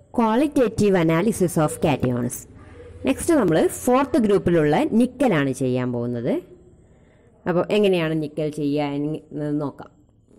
Qualitative analysis of cations next നമ്മൾ fourth ഗ്രൂപ്പിലുള്ള നിക്കലാണ് ചെയ്യാൻ പോകുന്നത് അപ്പോൾ എങ്ങനെയാണ് നിക്കൽ ചെയ്യുക എന്ന് നോക്കാം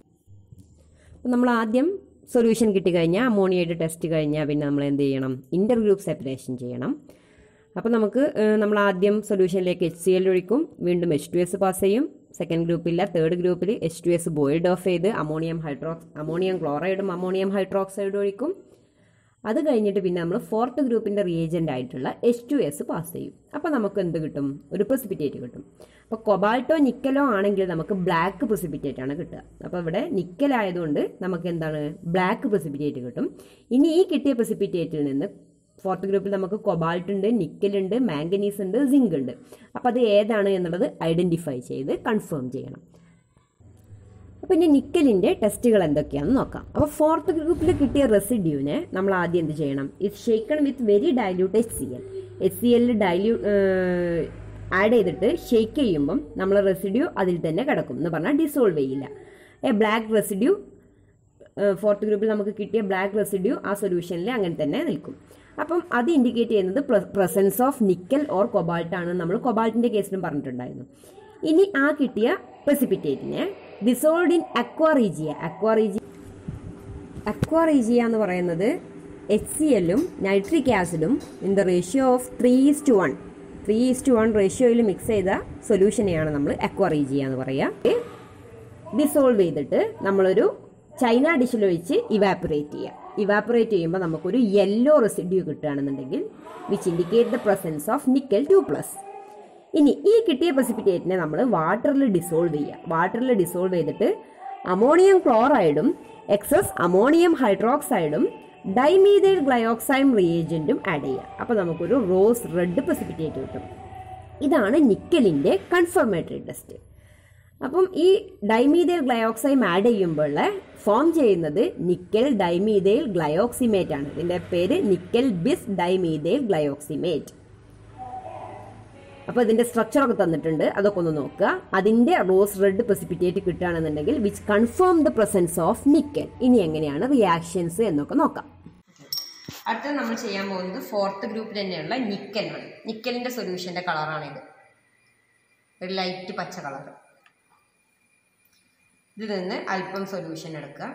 അപ്പോൾ നമ്മൾ ആദ്യം സൊല്യൂഷൻ കിട്ടിക്കഴിഞ്ഞാൽ അമോണിയയുടെ ടെസ്റ്റ് കഴിഞ്ഞാൽ പിന്നെ നമ്മൾ എന്ത് ചെയ്യണം ഇൻ്റർ ഗ്രൂപ്പ് സെപ്പറേഷൻ ചെയ്യണം അപ്പോൾ നമുക്ക് ഏഹ്, നമ്മൾ ആദ്യം സൊല്യൂഷനിലേക്ക് എച്ച് സി എൽ ഒഴിക്കും വീണ്ടും എച്ച് ടു എസ് പാസ് ചെയ്യും സെക്കൻഡ് ഗ്രൂപ്പില്ല തേർഡ് ഗ്രൂപ്പിൽ H two S boiled off ചെയ്ത് അമോണിയം ഹൈഡ്രോക്സ് അമോണിയം ക്ലോറൈഡും അമോണിയം ഹൈഡ്രോക്സൈഡും ഒഴിക്കും അത് കഴിഞ്ഞിട്ട് പിന്നെ നമ്മൾ ഫോർത്ത് ഗ്രൂപ്പിൻ്റെ റിയേജൻ്റ് ആയിട്ടുള്ള എച്ച് ടു എസ് പാസ് ചെയ്യും അപ്പോൾ നമുക്ക് എന്ത് കിട്ടും ഒരു പ്രസിപ്പിറ്റേറ്റ് കിട്ടും അപ്പോൾ കൊബാൾട്ടോ നിക്കലോ ആണെങ്കിൽ നമുക്ക് ബ്ലാക്ക് പ്രസിപ്പിറ്റേറ്റ് ആണ് കിട്ടുക അപ്പോൾ ഇവിടെ നിക്കൽ ആയതുകൊണ്ട് നമുക്ക് എന്താണ് ബ്ലാക്ക് പ്രസിപ്പിറ്റേറ്റ് കിട്ടും ഇനി ഈ കിട്ടിയ പ്രസിപ്പിറ്റേറ്റിൽ നിന്ന് ഫോർത്ത് ഗ്രൂപ്പിൽ നമുക്ക് കൊബാൾട്ട് ഉണ്ട് നിക്കൽ ഉണ്ട് മാംഗനീസ് ഉണ്ട് സിങ്ക് ഉണ്ട് അപ്പോൾ അത് ഏതാണ് എന്നുള്ളത് ഐഡൻറ്റിഫൈ ചെയ്ത് കൺഫേം ചെയ്യണം അപ്പോൾ ഇനി നിക്കലിൻ്റെ ടെസ്റ്റുകൾ എന്തൊക്കെയാണെന്ന് നോക്കാം അപ്പോൾ ഫോർത്ത് ഗ്രൂപ്പിൽ കിട്ടിയ റെസിഡ്യൂവിനെ നമ്മൾ ആദ്യം എന്ത് ചെയ്യണം ഇത് shaken with very dilute H C L H C എല്ലിൽ ഡൈല്യൂ ആഡ് ചെയ്തിട്ട് ഷേക്ക് ചെയ്യുമ്പം നമ്മൾ റെസിഡ്യൂ അതിൽ തന്നെ കിടക്കും എന്ന് പറഞ്ഞാൽ ഡിസോൾവ് ചെയ്യില്ല എ ബ്ലാക്ക് റെസിഡ്യൂ ഫോർത്ത് ഗ്രൂപ്പിൽ നമുക്ക് കിട്ടിയ ബ്ലാക്ക് റെസിഡ്യൂ ആ സൊല്യൂഷനിൽ അങ്ങനെ തന്നെ നിൽക്കും അപ്പം അത് ഇൻഡിക്കേറ്റ് ചെയ്യുന്നത് presence of nickel or cobalt ആണ് നമ്മൾ കൊബാൾട്ടിന്റെ കേസിലും പറഞ്ഞിട്ടുണ്ടായിരുന്നു ഇനി ആ കിട്ടിയ പ്രസിപ്പിറ്റേറ്റിനെ dissolved in aqua regia aqua regia aqua regia എന്ന് പറയുന്നത് എച്ച് സി എല്ലും നൈട്രിക് ആസിഡും in the ratio of three is two one three is two one റേഷ്യോയിൽ മിക്സ് ചെയ്ത സൊല്യൂഷനെയാണ് നമ്മൾ അക്വാറീജിയ എന്ന് പറയുക ഡിസോൾവ് ചെയ്തിട്ട് നമ്മളൊരു ചൈന ഡിഷിൽ ഒഴിച്ച് ഇവാപ്പറേറ്റ് ചെയ്യുക ഇവാപ്പറേറ്റ് ചെയ്യുമ്പോൾ നമുക്കൊരു യെല്ലോ റെസിഡ്യൂ കിട്ടുകയാണെന്നുണ്ടെങ്കിൽ which indicate the presence of nickel two plus ഇനി ഈ കിട്ടിയ പ്രസിപ്പിറ്റേറ്റിനെ നമ്മൾ വാട്ടറിൽ ഡിസോൾവ് ചെയ്യുക വാട്ടറിൽ ഡിസോൾവ് ചെയ്തിട്ട് അമോണിയം ക്ലോറൈഡും എക്സസ് അമോണിയം ഹൈഡ്രോക്സൈഡും ഡൈമീതൈൽ ഗ്ലയോക്സൈം റിയേജന്റും ആഡ് ചെയ്യുക അപ്പോൾ നമുക്കൊരു റോസ് റെഡ് പ്രസിപ്പിറ്റേറ്റ് കിട്ടും ഇതാണ് നിക്കലിൻ്റെ കൺഫർമേറ്ററി ടെസ്റ്റ് അപ്പം ഈ ഡൈമീതൈൽ ഗ്ലയോക്സൈം ആഡ് ചെയ്യുമ്പോൾ ഫോം ചെയ്യുന്നത് നിക്കൽ ഡൈമീതൈൽ ഗ്ലയോക്സിമേറ്റ് ആണ് ഇതിന്റെ പേര് നിക്കൽ ബിസ് ഡൈമീതൈൽ ഗ്ലയോക്സിമേറ്റ് അപ്പോൾ ഇതിന്റെ സ്ട്രക്ചർ ഒക്കെ തന്നിട്ടുണ്ട് അതൊക്കെ ഒന്ന് നോക്കുക അതിന്റെ റോസ് റെഡ് പ്രസിപ്പിറ്റേറ്റ് കിട്ടുകയാണെന്നുണ്ടെങ്കിൽ which confirm the presence of nickel ഇനി എങ്ങനെയാണ് റിയാക്ഷൻസ് എന്നൊക്കെ നോക്കാം അടുത്തത് നമ്മൾ ചെയ്യാൻ പോകുന്നത് ഫോർത്ത് ഗ്രൂപ്പിൽ തന്നെയുള്ള നിക്കലാണ് നിക്കലിന്റെ സൊല്യൂഷന്റെ കളറാണിത് ഒരു ലൈറ്റ് പച്ച കളർ ഇതിൽ നിന്ന് അല്പം സൊല്യൂഷൻ എടുക്കുക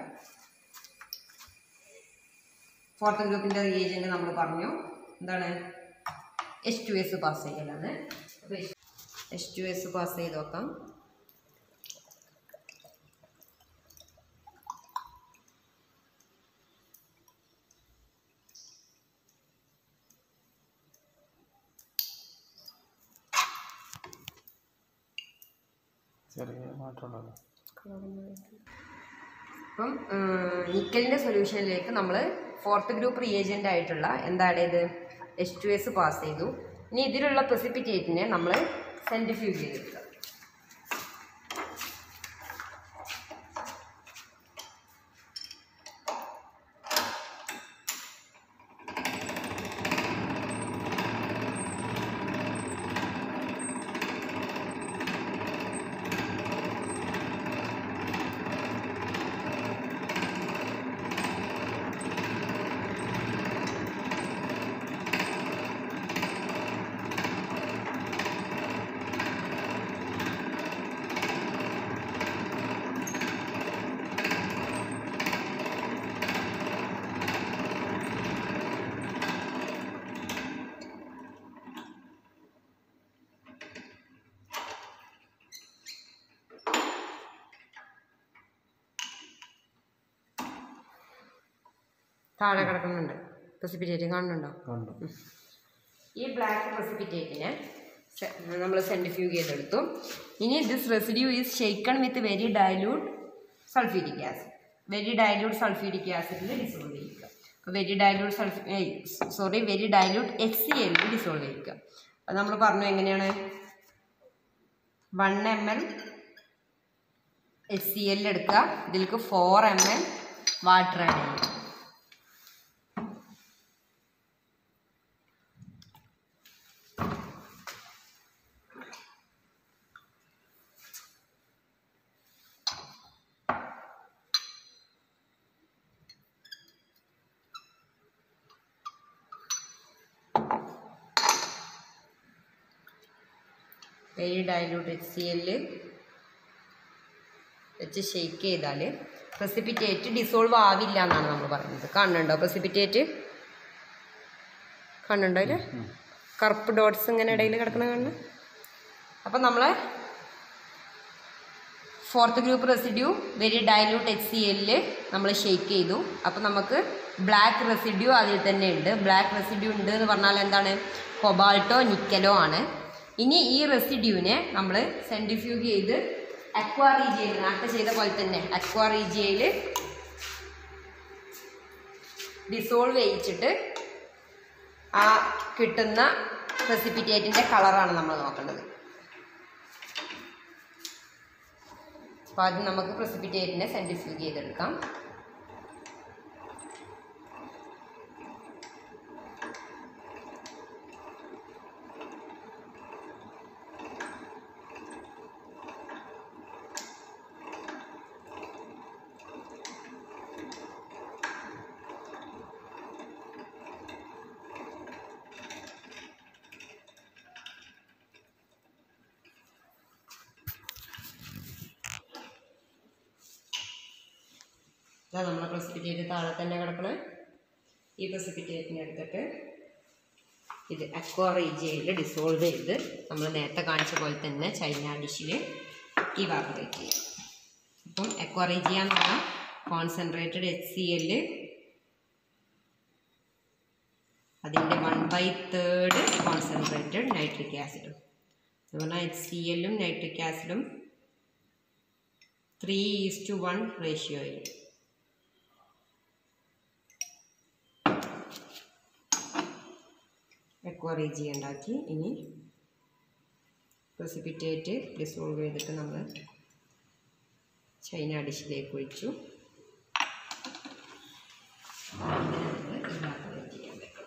ഫോർത്ത് ഗ്രൂപ്പിന്റെ റിയേജന്റ് നമ്മൾ പറഞ്ഞു എന്താണ് എച്ച് ടു എസ് പാസ് ചെയ്യലാണ് അപ്പോൾ എച്ച് ടു എസ് പാസ് ചെയ്ത് നോക്കാം ചെറിയ മാറ്റമുണ്ടല്ലോ അപ്പം നിക്കലിൻ്റെ സൊല്യൂഷനിലേക്ക് നമ്മൾ ഫോർത്ത് ഗ്രൂപ്പ് റിയേജൻ്റ് ആയിട്ടുള്ള എന്താണ് ഇത് എച്ച് ടു എസ് പാസ് ചെയ്തു ഇനി ഇതിലുള്ള പ്രസിപ്പിറ്റേറ്റിനെ നമ്മൾ സെൻറ്റിഫ്യൂഗ് ചെയ്തെടുക്കുക താഴെ കിടക്കുന്നുണ്ട് പ്രസിപ്പിറ്റേറ്റ് കാണുന്നുണ്ടോ കണ്ടു ഈ ബ്ലാക്ക് പ്രസിപ്പിറ്റേറ്റിനെ നമ്മൾ സെൻറ്റിഫ്യൂഗ് ചെയ്തെടുത്തു ഇനി this residue is shaken with very dilute sulphuric acid very dilute sulphuric ആസിഡിൽ ഡിസോൾവ് ചെയ്യുക അപ്പോൾ വെരി ഡൈല്യൂട്ട് സൾഫ്യൂ sorry very dilute H C എല്ലിൽ ഡിസോൾവ് ചെയ്യുക അത് നമ്മൾ പറഞ്ഞു എങ്ങനെയാണ് one M L H C എല്ലിൽ എടുക്കുക ഇതിലേക്ക് four M L water add ചെയ്യുക very dilute H C L വെച്ച് ഷെയ്ക്ക് ചെയ്താൽ പ്രസിപ്പിറ്റേറ്റ് ഡിസോൾവ് ആവില്ല എന്നാണ് നമ്മൾ പറയുന്നത് കാണുന്നുണ്ടോ പ്രസിപ്പിറ്റേറ്റ് കാണുന്നുണ്ടോ അതിൽ കറുപ്പ് ഡോട്ട്സ് ഇങ്ങനെ ഇടയിൽ കിടക്കുന്ന കാണുന്നു അപ്പം നമ്മൾ fourth group residue very dilute H C എല്ലിൽ നമ്മൾ ഷെയ്ക്ക് ചെയ്തു അപ്പം നമുക്ക് ബ്ലാക്ക് റെസിഡ്യൂ അതിൽ തന്നെ ഉണ്ട് ബ്ലാക്ക് റെസിഡ്യൂ ഉണ്ട് എന്ന് പറഞ്ഞാൽ എന്താണ് കൊബാൾട്ടോ നിക്കലോ ആണ് ഇനി ഈ റെസിഡ്യൂവിനെ നമ്മൾ സെൻട്രിഫ്യൂഗ് ചെയ്ത് അക്വാ റീജിയയിൽ നേരത്തെ ചെയ്ത പോലെ തന്നെ അക്വാ റീജിയയിൽ ഡിസോൾവ് ചെയ്യിച്ചിട്ട് ആ കിട്ടുന്ന പ്രസിപ്പിറ്റേറ്റിൻ്റെ കളറാണ് നമ്മൾ നോക്കേണ്ടത് അപ്പോൾ ആദ്യം നമുക്ക് പ്രസിപ്പിറ്റേറ്റിനെ സെൻട്രിഫ്യൂഗ് ചെയ്തെടുക്കാം ഇതാ നമ്മളെ പ്രസിപ്പിറ്റേറ്റ് താഴെ തന്നെ കിടക്കണേ ഈ പ്രസിപ്പിറ്റേറ്റിനെ എടുത്തിട്ട് ഇത് അക്വാ റീജിയയിൽ ഡിസോൾവ് ചെയ്ത് നമ്മൾ നേരത്തെ കാണിച്ച പോലെ തന്നെ ചൈന ഡിഷിൽ ഇവാപറേറ്റ് ചെയ്യും അപ്പം അക്വാ റീജിയ എന്ന് പറഞ്ഞാൽ കോൺസെൻട്രേറ്റഡ് എച്ച് സി എല്ല് അതിൻ്റെ one by third concentrated nitric ആസിഡും എന്ന് പറഞ്ഞാൽ എച്ച് സി എല്ലും നൈട്രിക് ആസിഡും ത്രീ ഈസ് ടു വൺ റേഷ്യോയിൽ എക്വറേജി ഉണ്ടാക്കി ഇനി പ്രസിപ്പിറ്റേറ്റ് ഡിസോൾവ് ചെയ്തിട്ട് നമ്മൾ ചൈന ഡിഷിലേക്ക് ഒഴിച്ചു അങ്ങനെ നമ്മൾ evaporate ചെയ്യാൻ വെക്കണം.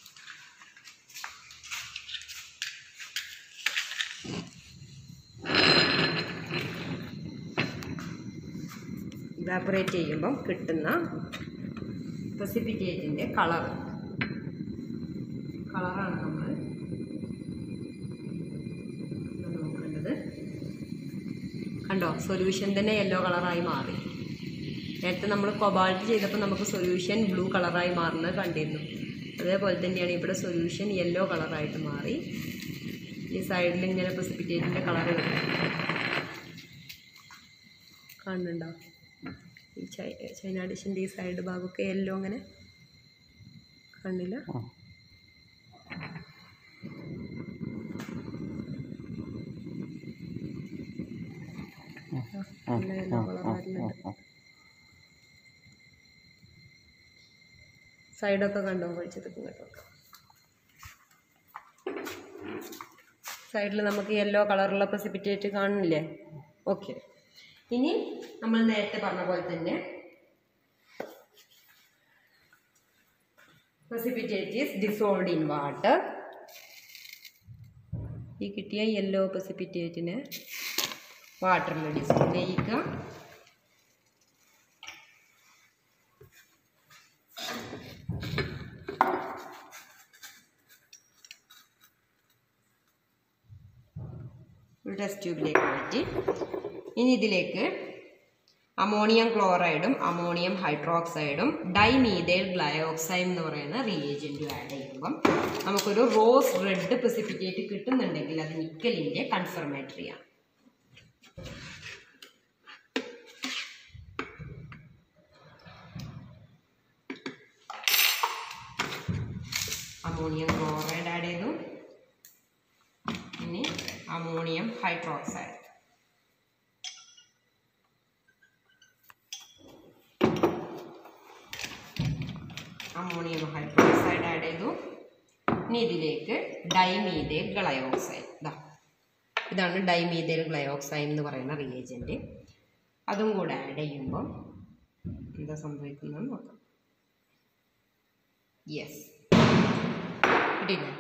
ഇവാപ്പറേറ്റ് ചെയ്യുമ്പം കിട്ടുന്ന പ്രസിപ്പിറ്റേറ്റിൻ്റെ കളർ കളറാണ് നമ്മൾ നോക്കേണ്ടത് കണ്ടോ സൊല്യൂഷൻ തന്നെ യെല്ലോ കളറായി മാറി നേരത്തെ നമ്മൾ കൊബാൾട്ട് ചെയ്തപ്പോൾ നമുക്ക് സൊല്യൂഷൻ ബ്ലൂ കളറായി മാറുന്നത് കണ്ടിരുന്നു അതേപോലെ തന്നെയാണ് ഇവിടെ സൊല്യൂഷൻ യെല്ലോ കളറായിട്ട് മാറി ഈ സൈഡിൽ ഇങ്ങനെ പ്രസിപ്പിറ്റേറ്റിൻ്റെ കളർ കാണുന്നുണ്ടോ ഈ ചൈ ചൈന ഡിഷിൻ്റെ ഈ സൈഡ് ഭാഗമൊക്കെ യെല്ലോ അങ്ങനെ കണ്ടില്ല നല്ല യെല്ലോ കളർ വരുന്നുണ്ട് സൈഡൊക്കെ കണ്ടോ കഴിച്ചത് ഇങ്ങോട്ട് വെക്കാം സൈഡിൽ നമുക്ക് യെല്ലോ കളറുള്ള പ്രസിപ്പിറ്റേറ്റ് കാണുന്നില്ലേ ഓക്കെ ഇനി നമ്മൾ നേരത്തെ പറഞ്ഞ പോലെ തന്നെ precipitate is dissolved in water ഈ കിട്ടിയ യെല്ലോ പ്രസിപ്പിറ്റേറ്റിനെ വാട്ടറിൽ ഡിസോൾവ് ചെയ്യിക്കുക ഒരു ടെസ്റ്റ് ട്യൂബിലേക്ക് മാറ്റി ഇനി ഇതിലേക്ക് അമോണിയം ക്ലോറൈഡും അമോണിയം ഹൈഡ്രോക്സൈഡും ഡൈമീതേൽ ഗ്ലയോക്സൈം എന്ന് പറയുന്ന റിയേജൻറ്റും ആഡ് ചെയ്യുമ്പം നമുക്കൊരു റോസ് റെഡ് പ്രസിപ്പിറ്റേറ്റ് കിട്ടുന്നുണ്ടെങ്കിൽ അത് നിക്കലിൻ്റെ കൺഫർമേറ്ററിയാണ് അമോണിയം ക്ലോറൈഡ് ആഡ് ചെയ്തു ഇനി ammonium hydroxide ammonium hydroxide add ചെയ്തു ഇനി ഇതിലേക്ക് ഡൈമീതേൽ ഗ്ലയോക്സൈഡ് ഇതാ ഇതാണ് ഡൈമീതേൽ ഗ്ലയോക്സൈഡ് എന്ന് പറയുന്ന റിയേജൻറ്റ് അതും കൂടെ ആഡ് ചെയ്യുമ്പോൾ എന്താ സംഭവിക്കുന്നത് നോക്കാം യെസ് കിട്ടിയില്ലേ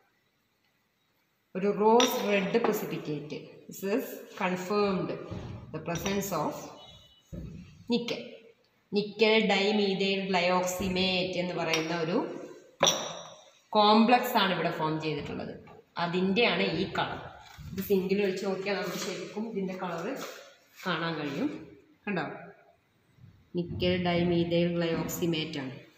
ഒരു rose red precipitate this is confirmed the presence of nickel nickel dimethyl glyoximate എന്ന് പറയുന്ന ഒരു കോംപ്ലക്സ് ആണ് ഇവിടെ ഫോം ചെയ്തിട്ടുള്ളത് അതിൻ്റെയാണ് ഈ കളർ ഇത് സിങ്കിൽ ഒഴിച്ച് നോക്കിയാൽ നമുക്ക് ശരിക്കും ഇതിൻ്റെ കളറ് കാണാൻ കഴിയും കണ്ടോ നിക്കൽ ഡൈമീതൈൽ ഗ്ലയോക്സിമേറ്റ് ആണ്